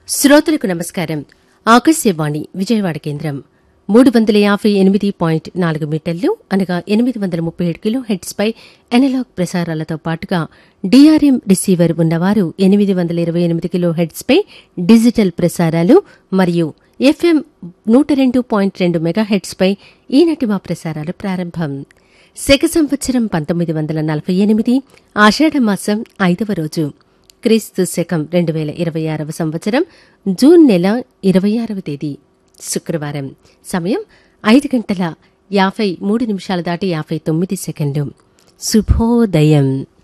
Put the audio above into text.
శ్రోతలకు నమస్కారం ఆకాశవాణి విజయవాడ కేంద్రం మూడు వందల యాభై ఎనిమిది పాయింట్ నాలుగు మీటర్లు అనగా ఎనిమిది వందల ముప్పై ఏడు కిలో హెడ్స్ పై ఎనలాగ్ ప్రసారాలతో పాటుగా డీఆర్ఎం రిసీవర్ ఉన్నవారు ఎనిమిది వందల ఇరవై ఎనిమిది కిలో హెడ్స్ పై డిజిటల్ ప్రసారాలు మరియు ఎఫ్ఎం నూట రెండు పాయింట్ రెండు మెగా హెడ్స్ పై ఈనాటి మా ప్రసారాలు ప్రారంభం శక సంవత్సరం పంతొమ్మిది వందల నలభై ఎనిమిది ఆషాఢమాసం ఐదవ రోజు క్రీస్తు శకం రెండు వేల ఇరవై ఆరవ సంవత్సరం జూన్ నెల ఇరవై ఆరవ తేదీ శుక్రవారం సమయం ఐదు గంటల యాభై మూడు నిమిషాల దాటి యాభై తొమ్మిది సెకండ్లు శుభోదయం